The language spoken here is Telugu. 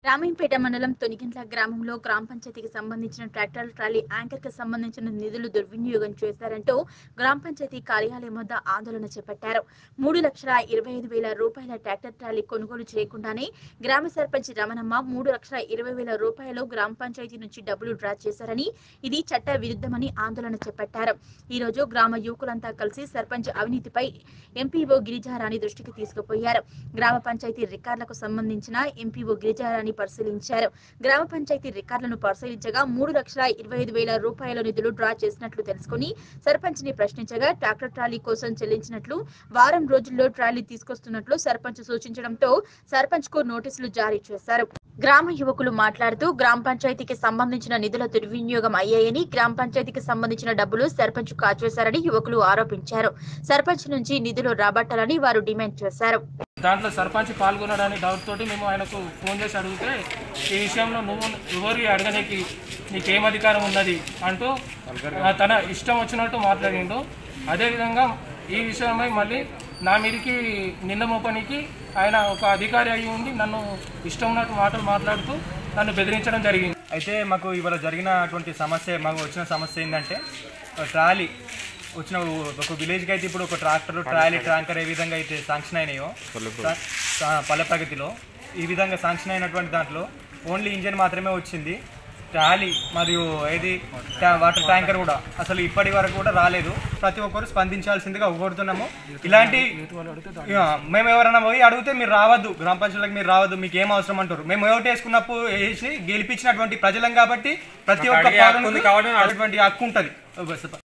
రామీంపేట మండలం తొనిగింట్ల గ్రామంలో గ్రామ పంచాయతీకి సంబంధించిన ట్రాక్టర్ ట్రాలీ యాంకర్ కి సంబంధించిన నిధులు దుర్వినియోగం చేశారంటూ గ్రామ పంచాయతీ కార్యాలయం వద్ద ఆందోళన చేపట్టారు మూడు లక్షల ఇరవై ఐదు వేల రూపాయల ట్రాక్టర్ ట్రాలీ కొనుగోలు చేయకుండానే గ్రామ సర్పంచ్ రమణమ్మ మూడు లక్షల ఇరవై వేల రూపాయలు గ్రామ పంచాయతీ నుంచి డబ్బులు డ్రా చేశారని ఇది చట్ట విరుద్ధమని ఆందోళన చేపట్టారు ఈ రోజు గ్రామ యువకులంతా కలిసి సర్పంచ్ అవినీతిపై ఎంపీఓ గిరిజారాణి దృష్టికి తీసుకుపోయారు గ్రామ పంచాయతీ రికార్డులకు సంబంధించిన ఎంపీఓ గిరిజారాణి పరిశీలించారు గ్రామ పంచాయతీ రికార్డులను పరిశీలించగా మూడు లక్షల ఇరవై ఐదు వేల రూపాయల నిధులు డ్రా చేసినట్లు తెలుసుకుని సర్పంచ్ ని ప్రశ్నించగా ట్రాక్టర్ ట్రాలీ కోసం చెల్లించినట్లు వారం రోజుల్లో ట్రాలీ తీసుకొస్తున్నట్లు సర్పంచ్ సూచించడంతో సర్పంచ్ కు నోటీసులు జారీ చేశారు గ్రామ యువకులు మాట్లాడుతూ గ్రామ పంచాయతీకి సంబంధించిన నిధుల దుర్వినియోగం అయ్యాయని గ్రామ పంచాయతీకి సంబంధించిన డబ్బులు సర్పంచ్ కాజేశారని యువకులు ఆరోపించారు సర్పంచ్ నుంచి నిధులు రాబట్టాలని వారు డిమాండ్ చేశారు దాంట్లో సర్పంచ్ పాల్గొనడానికి డౌట్ తోటి మేము ఆయనకు ఫోన్ చేసి అడిగితే ఈ విషయంలో నువ్వు ఎవరు అడగనికి నీకేం అధికారం ఉన్నది అంటూ ఆ, తన ఇష్టం వచ్చినట్టు మాట్లాడిండు అదేవిధంగా ఈ విషయమై మళ్ళీ నా మీదకి నింద మోపనికి ఆయన ఒక అధికారి అయి ఉండి నన్ను ఇష్టం ఉన్నట్టు మాటలు మాట్లాడుతూ నన్ను బెదిరించడం జరిగింది అయితే మాకు ఇవాళ జరిగినటువంటి సమస్య మాకు వచ్చిన సమస్య ఏంటంటే ఒక ట్రాలీ వచ్చిన ఒక విలేజ్కి అయితే ఇప్పుడు ఒక ట్రాక్టర్ ట్రాలీ ట్యాంకర్ ఏ విధంగా అయితే శాంక్షన్ అయినాయో ట్రా- ఆ, పల్లె ప్రగతిలో ఈ విధంగా శాంక్షన్ అయినటువంటి దాంట్లో ఓన్లీ ఇంజన్ మాత్రమే వచ్చింది ట్రాలీ మరియు ఏది ట్యా- వాటర్ ట్యాంకర్ కూడా అసలు ఇప్పటి వరకు కూడా రాలేదు ప్రతి ఒక్కరు స్పందించాల్సిందిగా కోరుతున్నాము ఇలాంటి ఇక మేము ఎవరైనా పోయి అడిగితే మీరు రావద్దు గ్రామ పంచాయతీలకు మీరు రావద్దు మీకు ఏం అవసరం అంటారు మేము ఓటు వేసుకున్నప్పుడు వేసి గెలిపించినటువంటి ప్రజలం కాబట్టి ప్రతి ఒక్క పౌరునికి అటువంటి హక్కు ఉంటుంది